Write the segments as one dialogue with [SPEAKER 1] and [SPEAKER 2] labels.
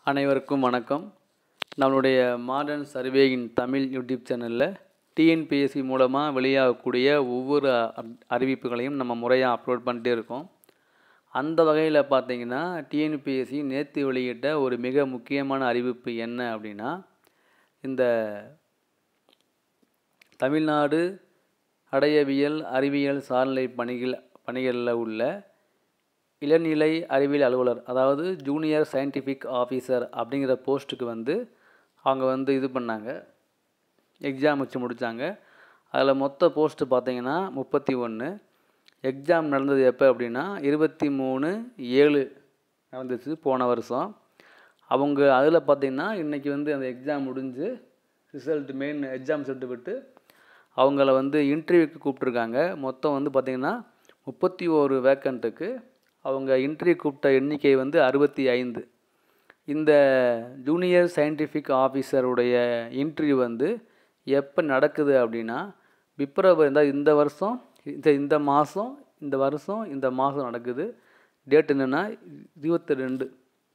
[SPEAKER 1] அனைவருக்கும் வணக்கம் நம்மளுடைய மாடர்ன் சர்வேயின் தமிழ் யூடியூப் சேனலில் டிஎன்பிஎஸ்சி மூலமாக வெளியாகக்கூடிய ஒவ்வொரு அ- அறிவிப்புகளையும் நம்ம முறையாக அப்லோட் பண்ணிட்டே இருக்கோம் அந்த வகையில் பார்த்தீங்கன்னா டிஎன்பிஎஸ்சி நேற்று வெளியிட்ட ஒரு மிக முக்கியமான அறிவிப்பு என்ன அப்படின்னா இந்த தமிழ்நாடு அடையவியல் அறிவியல் சார்நிலை பணிகள் பணிகளில் உள்ள இளநிலை அறிவியல் அலுவலர் அதாவது ஜூனியர் சயின்டிஃபிக் ஆஃபீஸர் அப்படிங்கிற போஸ்ட்டுக்கு வந்து அவங்க வந்து இது பண்ணாங்க எக்ஸாம் வச்சு முடித்தாங்க அதில் மொத்த போஸ்ட்டு பார்த்தீங்கன்னா முப்பத்தி ஒன்று எக்ஸாம் நடந்தது எப்போ அப்படின்னா இருபத்தி மூணு ஏழு நடந்துச்சு போன வருஷம் அவங்க அதில் பார்த்தீங்கன்னா இன்றைக்கி வந்து அந்த எக்ஸாம் முடிஞ்சு ரிசல்ட் மெயின் எக்ஸாம் ரிசல்ட் விட்டு அவங்கள வந்து இன்டர்வியூக்கு கூப்பிட்ருக்காங்க மொத்தம் வந்து பார்த்திங்கன்னா முப்பத்தி ஓரு வேக்கண்ட்டுக்கு அவங்க இன்டர்வியூ கூப்பிட்ட எண்ணிக்கை வந்து அறுபத்தி ஐந்து இந்த ஜூனியர் சயின்டிஃபிக் ஆஃபீஸருடைய இன்டர்வியூ வந்து எப்போ நடக்குது அப்படின்னா பிப்ரவரி இந்த இந்த வருஷம் இந்த இந்த மாதம் இந்த வருஷம் இந்த மாதம் நடக்குது டேட் என்னென்னா இருபத்தி ரெண்டு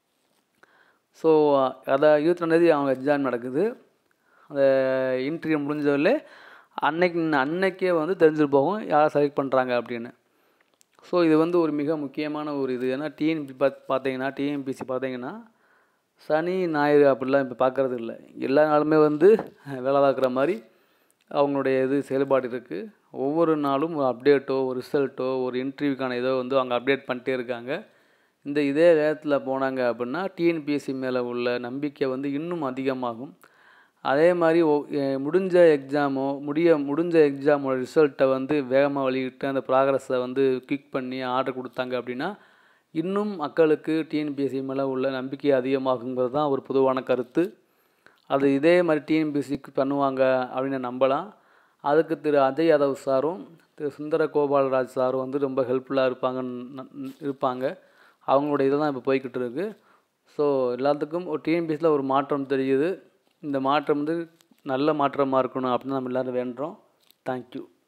[SPEAKER 1] ஸோ அதை இருபத்தி ரெண்டாந்தேதி அவங்க எக்ஸாம் நடக்குது அந்த இன்டர்வியூ முடிஞ்சதில் அன்னைக்கு அன்னைக்கே வந்து தெரிஞ்சுட்டு போகும் யாரை செலக்ட் பண்ணுறாங்க அப்படின்னு ஸோ இது வந்து ஒரு மிக முக்கியமான ஒரு இது ஏன்னா டிஎன்பி பார்த்து பார்த்தீங்கன்னா டிஎன்பிசி பார்த்தீங்கன்னா சனி ஞாயிறு அப்படிலாம் இப்போ பார்க்குறது இல்லை எல்லா நாளுமே வந்து வேலை பார்க்குற மாதிரி அவங்களுடைய இது செயல்பாடு இருக்குது ஒவ்வொரு நாளும் ஒரு அப்டேட்டோ ஒரு ரிசல்ட்டோ ஒரு இன்டர்வியூக்கான இதோ வந்து அவங்க அப்டேட் பண்ணிட்டே இருக்காங்க இந்த இதே வேகத்தில் போனாங்க அப்படின்னா டிஎன்பிஎஸ்சி மேலே உள்ள நம்பிக்கை வந்து இன்னும் அதிகமாகும் அதே மாதிரி ஒ- எ- முடிஞ்ச எக்ஸாமோ முடிய முடிஞ்ச எக்ஸாமோட ரிசல்ட்டை வந்து வேகமாக வெளியிட்டு அந்த ப்ராக்ரஸை வந்து கிளிக் பண்ணி ஆர்டர் கொடுத்தாங்க அப்படின்னா இன்னும் மக்களுக்கு டிஎன்பிஎஸ்சி மேலே உள்ள நம்பிக்கை அதிகமாகுங்கிறது தான் ஒரு பொதுவான கருத்து அது இதே மாதிரி டிஎன்பிஎஸ்சிக்கு பண்ணுவாங்க அப்படின்னு நம்பலாம் அதுக்கு திரு அஜய் யாதவ் சாரும் திரு சுந்தர கோபால்ராஜ் சாரும் வந்து ரொம்ப ஹெல்ப்ஃபுல்லாக இருப்பாங்கன்னு ந- இருப்பாங்க அவங்களோட இதை தான் இப்போ போய்கிட்டு இருக்கு ஸோ எல்லாத்துக்கும் ஒரு டிஎன்பிஎஸ்சியில் ஒரு மாற்றம் தெரியுது இந்த மாற்றம் வந்து நல்ல மாற்றமாக இருக்கணும் அப்படின்னு நம்ம எல்லோரும் வேண்டுறோம் தேங்க்யூ